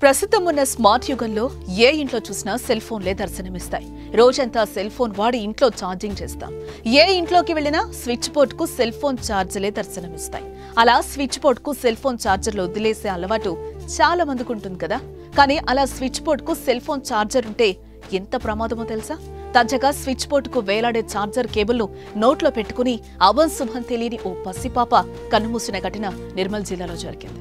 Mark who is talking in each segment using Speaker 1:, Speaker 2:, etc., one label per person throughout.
Speaker 1: ప్రస్తుతం ఉన్న స్మార్ట్ యుగంలో ఏ ఇంట్లో చూసినా సెల్ ఫోన్లే దర్శనమిస్తాయి రోజంతా సెల్ ఫోన్ వాడి ఇంట్లో ఛార్జింగ్ చేస్తాం ఏ ఇంట్లోకి వెళ్ళినా స్విచ్ బోర్డ్ కు సెల్ ఫోన్ ఛార్జర్లే దర్శనమిస్తాయి అలా స్విచ్ బోర్డ్ కు సెల్ ఫోన్ ఛార్జర్లు వదిలేసే అలవాటు చాలా మందికి ఉంటుంది కదా కానీ అలా స్విచ్ బోర్డ్ కు సెల్ ఫోన్ ఛార్జర్ ఉంటే ఎంత ప్రమాదమో తెలుసా తాజాగా స్విచ్ బోర్డ్ కు వేలాడే ఛార్జర్ కేబుల్ ను నోట్లో పెట్టుకుని అవం శుభం తెలియని ఓ పసిపాప కన్నుమూసిన ఘటన నిర్మల్ జిల్లాలో జరిగింది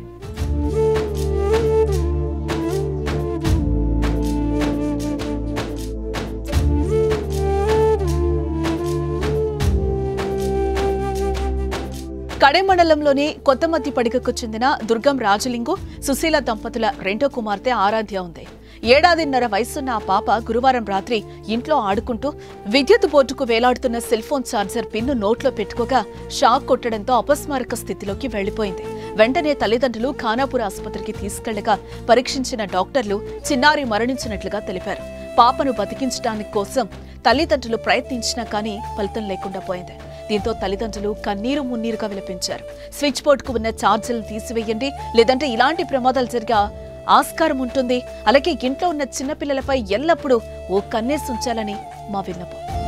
Speaker 1: కడే మండలంలోని కొత్తమద్ది పడికకు చెందిన దుర్గం రాజలింగు సుశీల దంపతుల రెండో కుమార్తె ఆరాధ్య ఉంది ఏడాదిన్నర వయసున్న ఆ పాప గురువారం రాత్రి ఇంట్లో ఆడుకుంటూ విద్యుత్ బోర్డుకు వేలాడుతున్న సెల్ ఫోన్ ఛార్జర్ పిన్ను నోట్లో పెట్టుకోగా షాక్ కొట్టడంతో అపస్మారక స్థితిలోకి వెళ్లిపోయింది వెంటనే తల్లిదండ్రులు ఖానాపూర్ ఆసుపత్రికి తీసుకెళ్లగా పరీక్షించిన డాక్టర్లు చిన్నారి మరణించినట్లుగా తెలిపారు పాపను బతికించడానికి కోసం తల్లిదండ్రులు ప్రయత్నించినా కానీ ఫలితం లేకుండా పోయింది దీంతో తల్లిదండ్రులు కన్నీరు మున్నీరుగా విలపించారు స్విచ్ బోర్డుకు ఉన్న ఛార్జీలు తీసివేయండి లేదంటే ఇలాంటి ప్రమాదాలు జరిగే ఆస్కారం ఉంటుంది అలాగే ఇంట్లో ఉన్న చిన్నపిల్లలపై ఎల్లప్పుడూ ఓ కన్నేసి ఉంచాలని మా విన్నపం